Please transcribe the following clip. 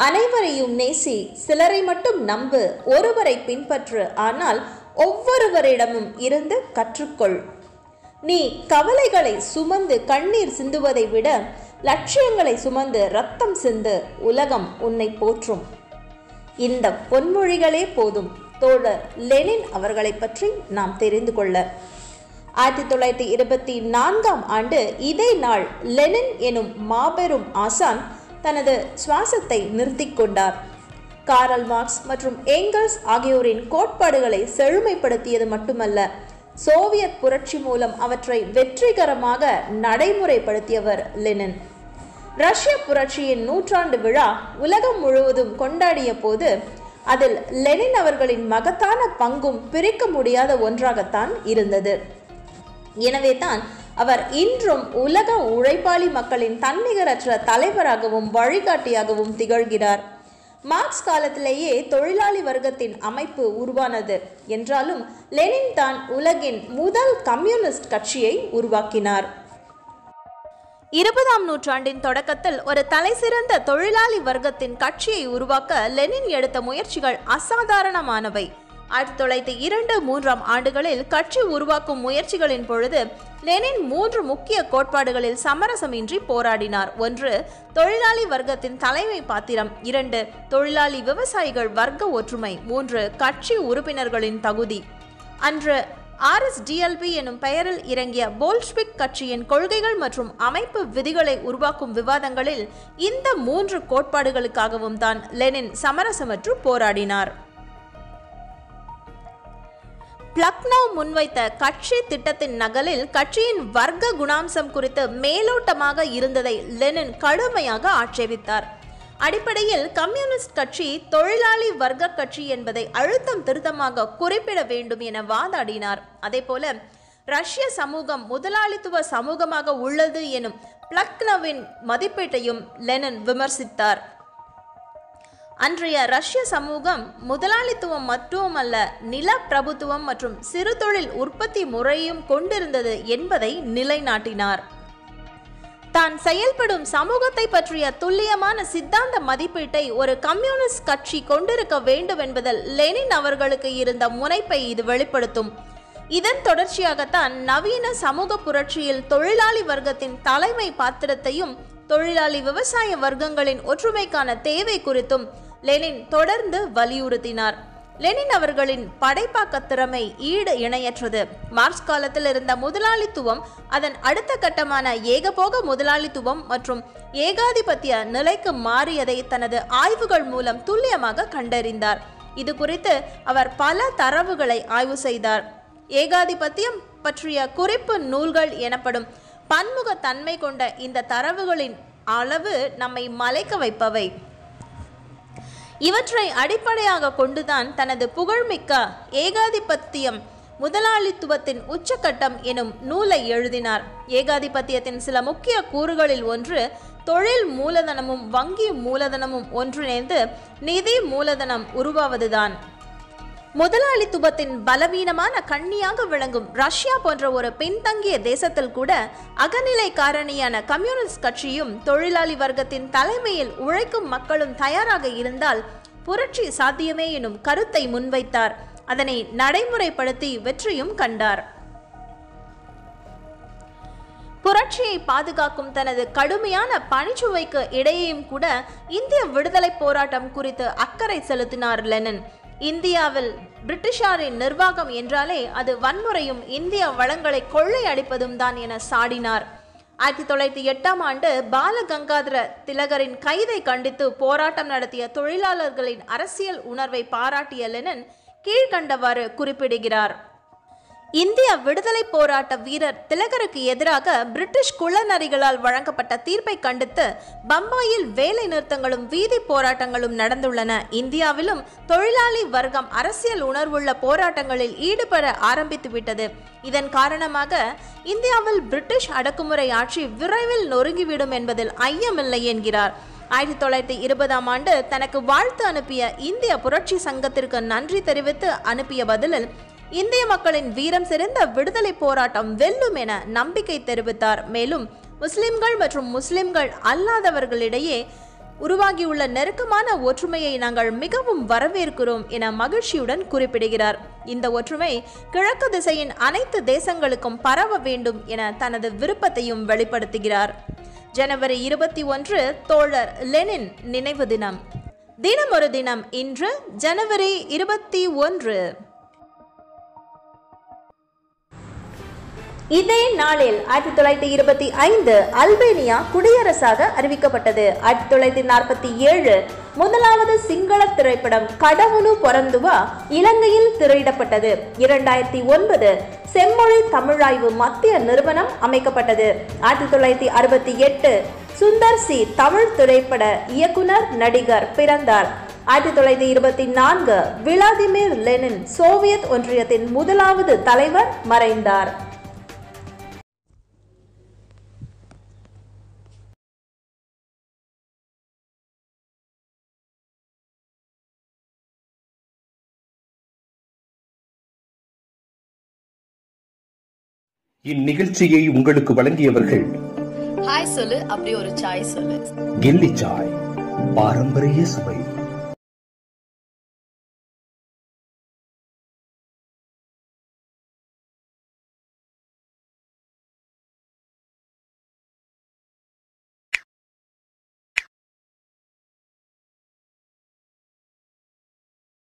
அனைவரையும் நேசி சிலரை மட்டும் நம்பு ஒருவரை பின்பற்று ஆனால் ஒவ்வொருவரிடமும் இருந்து கற்றுக்கொள் நீ கவலைகளை சுமந்து கண்ணீர் சிந்துவதை விட லட்சியங்களை சுமந்து ரத்தம் சிந்து உலகம் உன்னை போற்றும் இந்த பொன்மொழிகளே போதும் தோழர் லெனின் அவர்களை பற்றி நாம் தெரிந்து கொள்ள ஆயிரத்தி தொள்ளாயிரத்தி இருபத்தி நான்காம் ஆண்டு இதே நாள் லெனின் எனும் மாபெரும் ஆசான் தனது சுவாசத்தை நிறுத்திக் கொண்டார் காரல் மார்க்ஸ் மற்றும் ஏங்கல்ஸ் ஆகியோரின் கோட்பாடுகளை செழுமைப்படுத்தியது மட்டுமல்ல சோவியத் புரட்சி மூலம் அவற்றை வெற்றிகரமாக நடைமுறைப்படுத்தியவர் லெனின் ரஷ்ய புரட்சியின் நூற்றாண்டு விழா உலகம் முழுவதும் கொண்டாடிய போது அதில் லெனின் அவர்களின் மகத்தான பங்கும் பிரிக்க முடியாத ஒன்றாகத்தான் இருந்தது எனவே தான் அவர் இன்றும் உலக உழைப்பாளி மக்களின் தன்னிகரற்ற தலைவராகவும் வழிகாட்டியாகவும் திகழ்கிறார் மார்க்ஸ் காலத்திலேயே தொழிலாளி வர்க்கத்தின் அமைப்பு உருவானது என்றாலும் லெனின் தான் உலகின் முதல் கம்யூனிஸ்ட் கட்சியை உருவாக்கினார் இருபதாம் நூற்றாண்டின் தொடக்கத்தில் ஒரு தலைசிறந்த தொழிலாளி வர்க்கத்தின் கட்சியை உருவாக்க லெனின் எடுத்த முயற்சிகள் அசாதாரணமானவை ஆயிரத்தி தொள்ளாயிரத்தி இரண்டு மூன்றாம் ஆண்டுகளில் கட்சி உருவாக்கும் முயற்சிகளின் பொழுது லெனின் மூன்று முக்கிய கோட்பாடுகளில் சமரசமின்றி போராடினார் ஒன்று தொழிலாளி வர்க்கத்தின் தலைமை பாத்திரம் இரண்டு தொழிலாளி விவசாயிகள் வர்க்க ஒற்றுமை மூன்று கட்சி உறுப்பினர்களின் தகுதி அன்று ஆர்எஸ்டிஎல்பி எனும் பெயரில் இறங்கிய போல்ஷ்விக் கட்சியின் கொள்கைகள் மற்றும் அமைப்பு விதிகளை உருவாக்கும் விவாதங்களில் இந்த மூன்று கோட்பாடுகளுக்காகவும் தான் லெனின் சமரசமற்று போராடினார் பிளக்னோ முன்வைத்த கட்சி திட்டத்தின் நகலில் கட்சியின் வர்க்க குணாம்சம் குறித்து மேலோட்டமாக இருந்ததை லெனின் கடுமையாக ஆட்சேபித்தார் அடிப்படையில் கம்யூனிஸ்ட் கட்சி தொழிலாளி வர்க்க கட்சி என்பதை அழுத்தம் திருத்தமாக குறிப்பிட வேண்டும் என வாதாடினார் அதேபோல ரஷ்ய சமூகம் முதலாளித்துவ சமூகமாக உள்ளது எனும் பிளக்னோவின் மதிப்பீட்டையும் லெனின் விமர்சித்தார் அன்றைய ரஷ்ய சமூகம் முதலாளித்துவம் மட்டுமல்ல நில பிரபுத்துவம் மற்றும் சிறு தொழில் உற்பத்தி முறையும் கொண்டிருந்தது என்பதை நிலைநாட்டினார் தான் செயல்படும் சமூகத்தை பற்றிய துல்லியமான சித்தாந்த மதிப்பீட்டை ஒரு கம்யூனிஸ்ட் கட்சி கொண்டிருக்க வேண்டும் என்பதில் லெனின் அவர்களுக்கு இருந்த முனைப்பை இது வெளிப்படுத்தும் இதன் தொடர்ச்சியாகத்தான் நவீன சமூக புரட்சியில் தொழிலாளி வர்க்கத்தின் தலைமை பாத்திரத்தையும் தொழிலாளி விவசாய வர்க்கங்களின் ஒற்றுமைக்கான தேவை குறித்தும் லெனின் தொடர்ந்து வலியுறுத்தினார் லெனின் அவர்களின் படைப்பாக்க திறமை ஈடு இணையற்றது மார்க்ஸ் காலத்தில் இருந்த முதலாளித்துவம் அதன் அடுத்த கட்டமான ஏகபோக முதலாளித்துவம் மற்றும் ஏகாதிபத்திய நிலைக்கு மாறியதை தனது ஆய்வுகள் மூலம் துல்லியமாக கண்டறிந்தார் இது குறித்து அவர் பல தரவுகளை ஆய்வு செய்தார் ஏகாதிபத்தியம் பற்றிய குறிப்பு நூல்கள் எனப்படும் பன்முக தன்மை கொண்ட இந்த தரவுகளின் அளவு நம்மை மலைக்க வைப்பவை இவற்றை அடிப்படையாக கொண்டுதான் தனது புகழ்மிக்க ஏகாதிபத்தியம் முதலாளித்துவத்தின் உச்சக்கட்டம் எனும் நூலை எழுதினார் ஏகாதிபத்தியத்தின் சில முக்கிய கூறுகளில் ஒன்று தொழில் மூலதனமும் வங்கி மூலதனமும் ஒன்றிணைந்து நிதி மூலதனம் உருவாவதுதான் முதலாளித்துவத்தின் பலவீனமான கண்ணியாக விளங்கும் ரஷ்யா போன்ற ஒரு பின்தங்கிய தேசத்தில் கூட அகநிலை காரணியான கம்யூனிஸ்ட் கட்சியும் தொழிலாளி வர்க்கத்தின் தலைமையில் உழைக்கும் மக்களும் தயாராக இருந்தால் புரட்சி சாத்தியமே எனும் கருத்தை முன்வைத்தார் அதனை நடைமுறைப்படுத்தி வெற்றியும் கண்டார் புரட்சியை பாதுகாக்கும் தனது கடுமையான பணிச்சுவைக்கு இடையேயும் கூட இந்திய விடுதலை போராட்டம் குறித்து அக்கறை செலுத்தினார் லெனின் இந்தியாவில் பிரிட்டிஷாரின் நிர்வாகம் என்றாலே அது வன்முறையும் இந்திய வளங்களை கொள்ளையடிப்பதும் தான் என சாடினார் ஆயிரத்தி தொள்ளாயிரத்தி எட்டாம் ஆண்டு பாலகங்காதர திலகரின் கைதை கண்டித்து போராட்டம் நடத்திய தொழிலாளர்களின் அரசியல் உணர்வை பாராட்டிய லெனின் கீழ்கண்டவாறு குறிப்பிடுகிறார் இந்திய விடுதலை போராட்ட வீரர் திலகருக்கு எதிராக பிரிட்டிஷ் குளநரிகளால் வழங்கப்பட்ட தீர்ப்பை கண்டித்து பம்பாயில் வேலை நிறுத்தங்களும் வீதி போராட்டங்களும் நடந்துள்ளன இந்தியாவிலும் தொழிலாளி வர்க்கம் அரசியல் உணர்வுள்ள போராட்டங்களில் ஈடுபட ஆரம்பித்து விட்டது இதன் காரணமாக இந்தியாவில் பிரிட்டிஷ் அடக்குமுறை ஆட்சி விரைவில் நொறுங்கிவிடும் என்பதில் ஐயமில்லை என்கிறார் ஆயிரத்தி தொள்ளாயிரத்தி இருபதாம் ஆண்டு தனக்கு வாழ்த்து அனுப்பிய இந்திய புரட்சி சங்கத்திற்கு நன்றி தெரிவித்து அனுப்பிய பதிலில் இந்திய மக்களின் வீரம் சிறந்த விடுதலை போராட்டம் வெல்லும் என நம்பிக்கை தெரிவித்தார் மேலும் முஸ்லிம்கள் மற்றும் முஸ்லிம்கள் அல்லாதவர்களிடையே உருவாகியுள்ள நெருக்கமான ஒற்றுமையை நாங்கள் மிகவும் வரவேற்கிறோம் என மகிழ்ச்சியுடன் குறிப்பிடுகிறார் இந்த ஒற்றுமை கிழக்கு திசையின் அனைத்து தேசங்களுக்கும் பரவ வேண்டும் என தனது விருப்பத்தையும் வெளிப்படுத்துகிறார் ஜனவரி இருபத்தி ஒன்று தோழர் லெனின் நினைவு தினம் தினம் ஒரு தினம் இன்று ஜனவரி இருபத்தி ஒன்று இதே நாளில் ஆயிரத்தி தொள்ளாயிரத்தி இருபத்தி ஐந்து அல்பேனியா குடியரசாக அறிவிக்கப்பட்டது ஆயிரத்தி தொள்ளாயிரத்தி நாற்பத்தி ஏழு முதலாவது சிங்கள திரைப்படம் கடவுளு பொறந்துவா இலங்கையில் திரையிடப்பட்டது இரண்டாயிரத்தி ஒன்பது செம்மொழி தமிழாய்வு மத்திய நிறுவனம் அமைக்கப்பட்டது ஆயிரத்தி தொள்ளாயிரத்தி அறுபத்தி எட்டு சுந்தர் சி தமிழ் திரைப்பட இயக்குனர் நடிகர் பிறந்தார் ஆயிரத்தி தொள்ளாயிரத்தி இருபத்தி நான்கு விளாதிமிர் லெனின் சோவியத் ஒன்றியத்தின் முதலாவது தலைவர் மறைந்தார் இந்நிகழ்ச்சியை உங்களுக்கு வழங்கியவர்கள் ஹாய் சொல்லு அப்படி ஒரு சாய் சொல்லு கில்லி சாய் பாரம்பரிய சுவை